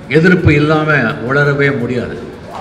எதிர்ப்பு இல்லாமல் வளரவே முடியாது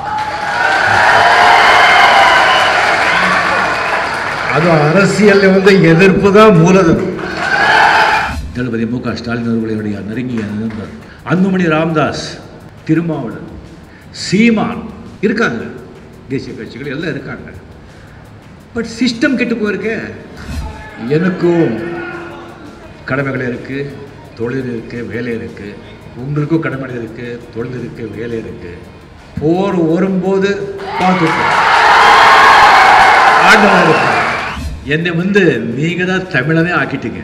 அது அரசியல்ல வந்து எதிர்ப்பு தான் மூலதனம் தளபதி மு க ஸ்டாலின் அவர்களுடைய நெருங்கிய நண்பர் அன்புமணி ராமதாஸ் திருமாவளவன் சீமான் இருக்காங்க தேசிய கட்சிகள் எல்லாம் இருக்காங்க பட் சிஸ்டம் கெட்டு போயிருக்கே எனக்கும் கடமைகள் இருக்குது தொழில் இருக்குது வேலை இருக்குது உங்களுக்கும் கடமைகள் இருக்குது தொழில் இருக்குது வேலை இருக்குது போர் வரும்போது பார்த்துப்போம் ஆண்டவன் இருப்பார். என்னை வந்து நீங்கள் தான் தமிழனே ஆக்கிட்டீங்க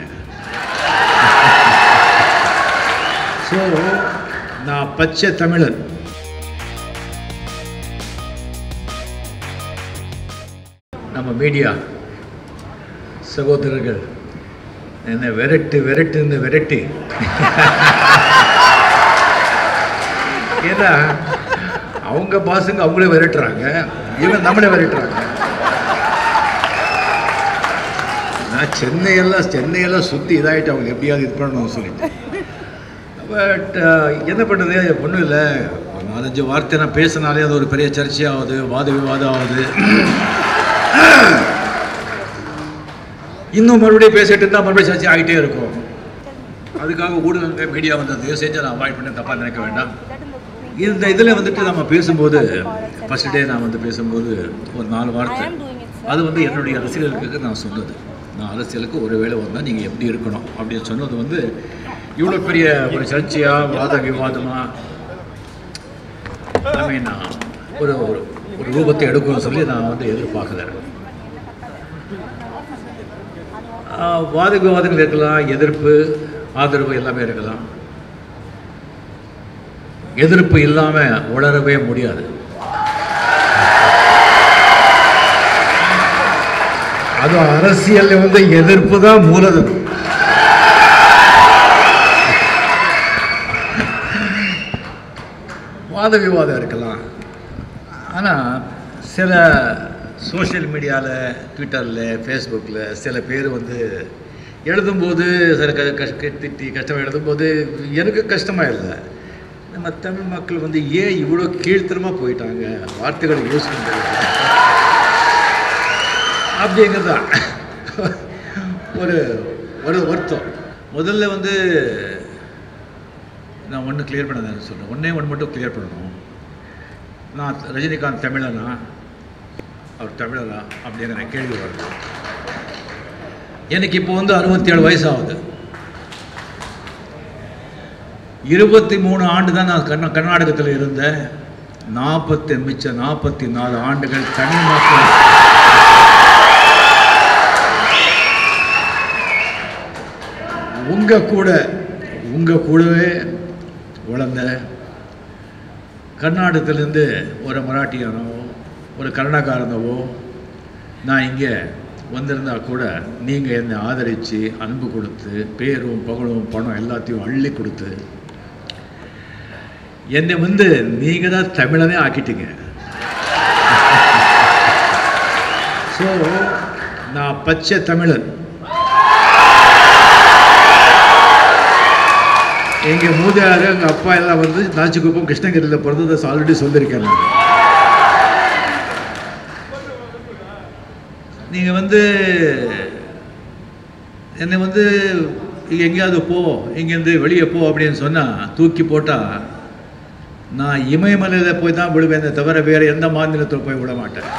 ஸோ நான் பச்சை தமிழன் நம்ம மீடியா சகோதரர்கள் என்ன விரட்டு விரட்டுன்னு விரட்டி ஏன்னா அவங்க பாசுங்க அவங்களே விரட்டுறாங்க இவன் நம்மளே விரட்டுறாங்க நான் சென்னையெல்லாம் சென்னையெல்லாம் சுற்றி இதாகிட்டு அவங்க எப்படியாவது இது பண்ணணும்னு சொல்லிட்டு பட் என்ன பண்ணுறது ஒன்றும் இல்லை ஒரு நாலஞ்சு வார்த்தை நான் பேசினாலே அது ஒரு பெரிய சர்ச்சையாகுது வாத விவாதம் ஆகுது இன்னும் மறுபடியும் பேசிட்டு இருந்தால் மறுபடியும் சர்ச்சை ஆகிட்டே இருக்கும் அதுக்காக ஊடகங்கள் மீடியா வந்து தயவு செஞ்சு நான் அவாய்ட் பண்ண தப்பாக நினைக்க வேண்டாம் இந்த இதில் வந்துட்டு நம்ம பேசும்போது ஃபர்ஸ்ட் டே நான் வந்து பேசும்போது ஒரு நாலு வார்த்தை அது வந்து என்னுடைய ரசிகர்களுக்கு நான் சொன்னது நான் அரசியலுக்கு ஒரு வேளை வந்தால் நீங்கள் எப்படி இருக்கணும் அப்படின்னு சொன்னது வந்து இவ்வளோ பெரிய ஒரு சர்ச்சையா வாத விவாதமாக ஐ மீன் ஒரு ஒரு ஒரு ரூபத்தை எடுக்கணும்னு சொல்லி நான் வந்து எதிர்பார்க்கல ஆஹ் வாத விவாதங்கள் இருக்கலாம் எதிர்ப்பு ஆதரவு எல்லாமே இருக்கலாம் எதிர்ப்பு இல்லாமல் வளரவே முடியாது அது அரசியல்ல வந்து எதிர்ப்பு தான் மூலதனம் வாத விவாதம் இருக்கலாம் ஆனால் சில சோஷியல் மீடியாவில் ட்விட்டரில் ஃபேஸ்புக்கில் சில பேர் வந்து எழுதும்போது சில க கஷ்ட திட்டி கஷ்டம் எழுதும்போது எனக்கு கஷ்டமாக இல்லை நம்ம தமிழ் மக்கள் வந்து ஏன் இவ்வளோ கீழ்த்தரமாக போயிட்டாங்க வார்த்தைகளை யூஸ் பண்ணுறது அப்படிங்கிறது தான் ஒரு ஒரு வருத்தம் முதல்ல வந்து நான் ஒன்று கிளியர் பண்ண சொல்கிறேன் ஒன்றே ஒன்று மட்டும் கிளியர் பண்ணணும் நான் ரஜினிகாந்த் தமிழனா அவர் தமிழரா அப்படிங்கிற கேள்வி வருது எனக்கு இப்போ வந்து அறுபத்தி ஏழு வயசு ஆகுது இருபத்தி மூணு ஆண்டு தான் நான் கர்நா கர்நாடகத்தில் இருந்தேன் நாற்பத்தி மிச்ச நாற்பத்தி நாலு ஆண்டுகள் தமிழ் மக்கள் உங்க கூட உங்க கூடவே வளர்ந்த கர்நாடகத்திலேருந்து ஒரு மராட்டியானோ ஒரு கன்னடக்காரனவோ நான் இங்கே வந்திருந்தா கூட நீங்கள் என்னை ஆதரித்து அன்பு கொடுத்து பேரும் புகழும் பணம் எல்லாத்தையும் அள்ளி கொடுத்து என்னை வந்து நீங்கள் தான் தமிழனே ஆக்கிட்டீங்க ஸோ நான் பச்சை தமிழன் எங்க மூதாரு எங்க அப்பா எல்லாம் வந்து நாச்சிக்குப்பம் கிருஷ்ணகிரியில் பிறந்ததை ஆல்ரெடி சொல்லியிருக்கேன் நான் நீங்க வந்து என்னை வந்து எங்கேயாவது போ இங்கேருந்து வெளியே போ அப்படின்னு சொன்னா தூக்கி போட்டா நான் இமயமலையில் போய் தான் விடுவேன் தவிர வேற எந்த மாநிலத்தில் போய் விட மாட்டேன்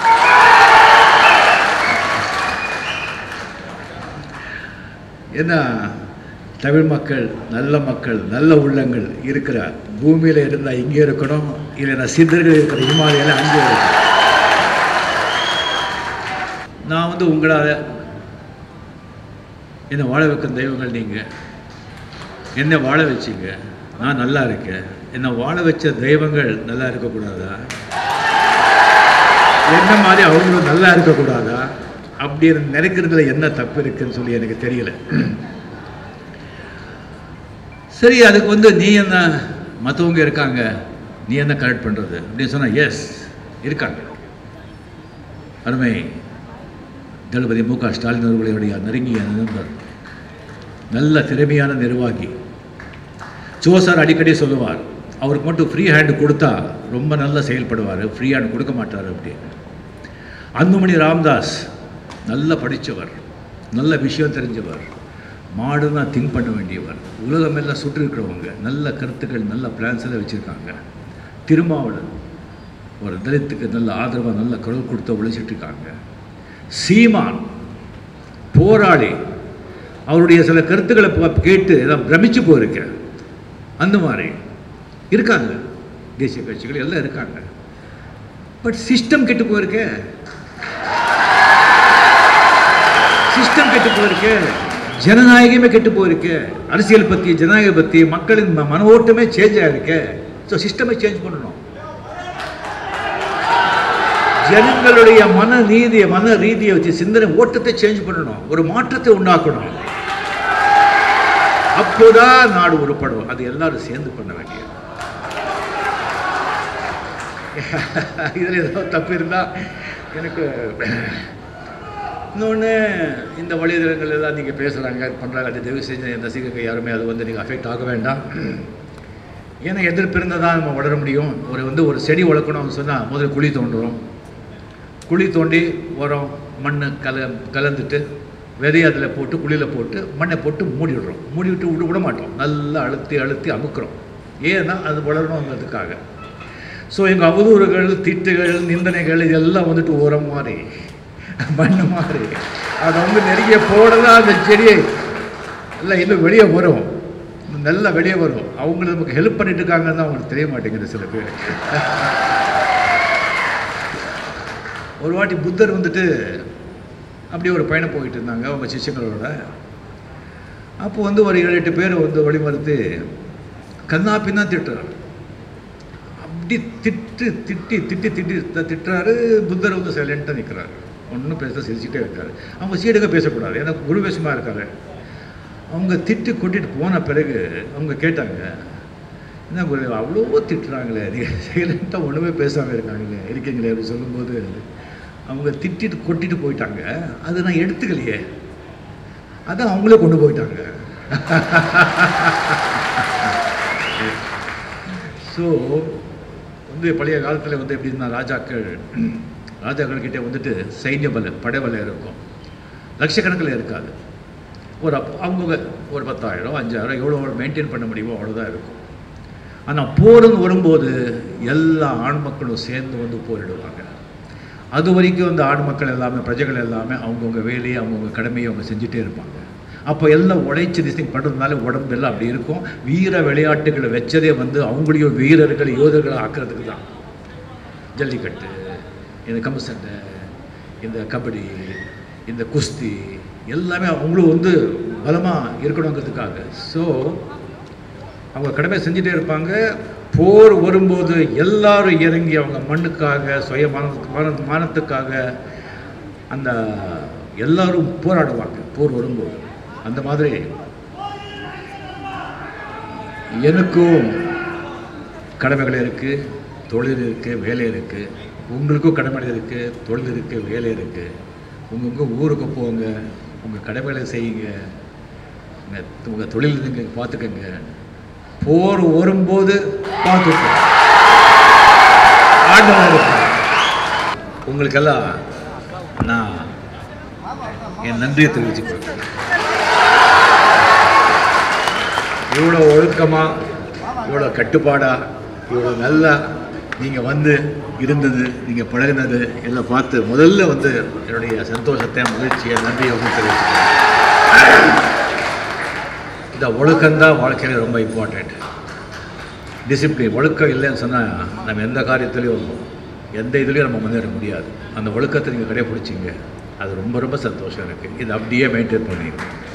ஏன்னா தமிழ் மக்கள் நல்ல மக்கள் நல்ல உள்ளங்கள் இருக்கிற பூமியில் இருந்தால் இங்கே இருக்கணும் இல்லைன்னா சித்தர்கள் இருக்கிற இமாலயில அங்கே இருக்கணும் நான் வந்து உங்களால் என்னை வாழ வைக்கும் தெய்வங்கள் நீங்கள் என்னை வாழ வச்சீங்க நான் நல்லா இருக்கேன் என்னை வாழ வச்ச தெய்வங்கள் நல்லா இருக்கக்கூடாதா என்ன மாதிரி அவங்களும் நல்லா இருக்கக்கூடாதா அப்படின்னு நினைக்கிறதுல என்ன தப்பு இருக்குன்னு சொல்லி எனக்கு தெரியல சரி அதுக்கு வந்து நீ என்ன மற்றவங்க இருக்காங்க நீ என்ன கரெக்ட் பண்ணுறது அப்படின்னு சொன்னால் எஸ் இருக்காங்க அருமை தளபதி மு க ஸ்டாலின் அவர்களுடைய நெருங்கிய நண்பர் நல்ல திறமையான நிர்வாகி ஜோ சார் அடிக்கடி சொல்லுவார் அவருக்கு மட்டும் ஃப்ரீ ஹேண்டு கொடுத்தா ரொம்ப நல்லா செயல்படுவார் ஃப்ரீ ஹேண்ட் கொடுக்க மாட்டார் அப்படின்னு அன்புமணி ராமதாஸ் நல்லா படித்தவர் நல்ல விஷயம் தெரிஞ்சவர் மாடுனா திங்க் பண்ண வேண்டியவர் உலகமெல்லாம் சுற்றி இருக்கிறவங்க நல்ல கருத்துக்கள் நல்ல பிளான்ஸ் எல்லாம் வச்சுருக்காங்க திருமாவளவன் ஒரு தலித்துக்கு நல்ல ஆதரவாக நல்ல குரல் கொடுத்து உழைச்சிட்டு இருக்காங்க சீமான் போராளி அவருடைய சில கருத்துக்களை பா- கேட்டு நான் பிரமிச்சு போயிருக்கேன் அந்த மாதிரி இருக்காங்க தேசிய கட்சிகள் எல்லாம் இருக்காங்க பட் சிஸ்டம் கெட்டு போயிருக்கே சிஸ்டம் கெட்டு போயிருக்கு ஜனநாயகமே கெட்டு போயிருக்கு அரசியல் பற்றி ஜனநாயகம் பற்றி மக்களின் ம- மன ஓட்டமே சேஞ்ச் ஆகிருக்கு ஸோ சிஸ்டமை சேஞ்ச் பண்ணணும் ஜனங்களுடைய மன ரீதியை மன ரீதியை வச்சு சிந்தனை ஓட்டத்தை சேஞ்ச் பண்ணணும் ஒரு மாற்றத்தை உண்டாக்கணும் அப்போதான் நாடு உருப்படும் அது எல்லாரும் சேர்ந்து பண்ண வேண்டியது இதில் ஏதோ தப்பு இருந்தால் எனக்கு இன்னொன்று இந்த வழிதளங்கள் எல்லாம் நீங்கள் பேசுகிறாங்க பண்ணுறாங்க அது தயவு செஞ்சு எந்த சீக்கிரம் யாருமே அது வந்து நீங்கள் அஃபெக்ட் ஆக வேண்டாம் ஏன்னா எதிர்ப்பு இருந்தால் தான் நம்ம வளர முடியும் ஒரு வந்து ஒரு செடி வளர்க்கணும்னு சொன்னால் முதல்ல குழி தோண்டுறோம் குழி தோண்டி உரம் மண் கல கலந்துட்டு விதையை அதில் போட்டு குழியில் போட்டு மண்ணை போட்டு மூடி விடுறோம் மூடி விட்டு விட விட மாட்டோம் நல்லா அழுத்தி அழுத்தி அமுக்குறோம் ஏன்னா அது வளரணுங்கிறதுக்காக ஸோ எங்கள் அவதூறுகள் திட்டுகள் நிந்தனைகள் இதெல்லாம் வந்துட்டு உரம் மாதிரி மண் மாதிரி அதை வந்து நெருங்கிய போடலாம் அந்த செடியை எல்லாம் இன்னும் வெளியே வரும் நல்லா வெளியே வரும் அவங்க நமக்கு ஹெல்ப் பண்ணிட்டு இருக்காங்கன்னு தான் அவங்களுக்கு தெரிய மாட்டேங்குது சில பேர் ஒரு வாட்டி புத்தர் வந்துட்டு அப்படியே ஒரு பயணம் போயிட்டு இருந்தாங்க அவங்க சிஷ்யங்களோட அப்போ வந்து ஒரு ஏழு எட்டு பேர் வந்து வழிமறுத்து கண்ணா பின்னா திட்டுறாரு அப்படி திட்டு திட்டி திட்டி திட்டி த- திட்டுறாரு புத்தர் வந்து சைலண்ட்டாக நிற்கிறாரு ஒன்றும் பேச சிரிச்சுட்டே இருக்காரு அவங்க சீடுக பேசக்கூடாது ஏன்னா குரு வேஷமாக இருக்காரு அவங்க திட்டு கொட்டிட்டு போன பிறகு அவங்க கேட்டாங்க என்ன குரு அவ்வளோ திட்டுறாங்களே நீங்கள் சைலண்ட்டாக ஒன்றுமே பேசாமல் இருக்காங்களே இருக்கீங்களே அப்படி சொல்லும்போது அவங்க திட்டிட்டு கொட்டிட்டு போயிட்டாங்க அது நான் எடுத்துக்கலையே அதான் அவங்களே கொண்டு போயிட்டாங்க ஸோ வந்து பழைய காலத்தில் வந்து எப்படின்னா ராஜாக்கள் ராஜாக்கள் கிட்டே வந்துட்டு சைன்ய பல படைபலம் இருக்கும் லட்சக்கணக்கில் இருக்காது ஒரு அப் அவங்க ஒரு பத்தாயிரம் அஞ்சாயிரம் எவ்வளோ மெயின்டைன் பண்ண முடியுமோ அவ்வளோதான் இருக்கும் ஆனால் போர்னு வரும்போது எல்லா ஆண் மக்களும் சேர்ந்து வந்து போரிடுவாங்க அது வரைக்கும் அந்த ஆண் மக்கள் எல்லாமே பிரஜைகள் எல்லாமே அவங்கவுங்க வேலையை அவங்கவுங்க கடமையை அவங்க செஞ்சுட்டே இருப்பாங்க அப்போ எல்லாம் உழைச்சி திசைங் பண்ணுறதுனால உடம்பு எல்லாம் அப்படி இருக்கும் வீர விளையாட்டுகளை வச்சதே வந்து அவங்களையும் வீரர்கள் யோதர்களை ஆக்குறதுக்கு தான் ஜல்லிக்கட்டு இந்த கம்பு சண்டை இந்த கபடி இந்த குஸ்தி எல்லாமே அவங்களும் வந்து பலமாக இருக்கணுங்கிறதுக்காக ஸோ அவங்க கடமை செஞ்சுட்டே இருப்பாங்க போர் வரும்போது எல்லாரும் இறங்கி அவங்க மண்ணுக்காக சுய மான மான மானத்துக்காக அந்த எல்லாரும் போராடுவாங்க போர் வரும்போது அந்த மாதிரி எனக்கும் கடமைகள் இருக்குது தொழில் இருக்குது வேலை இருக்குது உங்களுக்கும் கடமைகள் இருக்குது தொழில் இருக்குது வேலை இருக்குது உங்கள் ஊருக்கு போங்க உங்கள் கடமைகளை செய்யுங்க உங்கள் உங்கள் தொழில் நீங்கள் பார்த்துக்கங்க போர் வரும்போது பார்த்துக்கோ ஆண்டவன் இருப்பார். உங்களுக்கெல்லாம் நான் என் நன்றியை தெரிவித்துக் கொள்கிறேன் இவ்வளோ ஒழுக்கமாக இவ்வளோ கட்டுப்பாடாக இவ்வளோ நல்லா நீங்கள் வந்து இருந்தது நீங்கள் பழகினது எல்லாம் பார்த்து முதல்ல வந்து என்னுடைய சந்தோஷத்தை மகிழ்ச்சியை நன்றியை வந்து தெரிவிச்சுக்கிறேன் இந்த ஒழுக்கம்தான் வாழ்க்கையில் ரொம்ப இம்பார்ட்டண்ட் டிசிப்ளின் ஒழுக்கம் இல்லைன்னு சொன்னால் நம்ம எந்த காரியத்துலையும் எந்த இதுலேயும் நம்ம முன்னேற முடியாது அந்த ஒழுக்கத்தை நீங்கள் கடைப்பிடிச்சிங்க அது ரொம்ப ரொம்ப சந்தோஷம் இருக்குது இது அப்படியே மெயின்டைன் பண்ணிடுங்க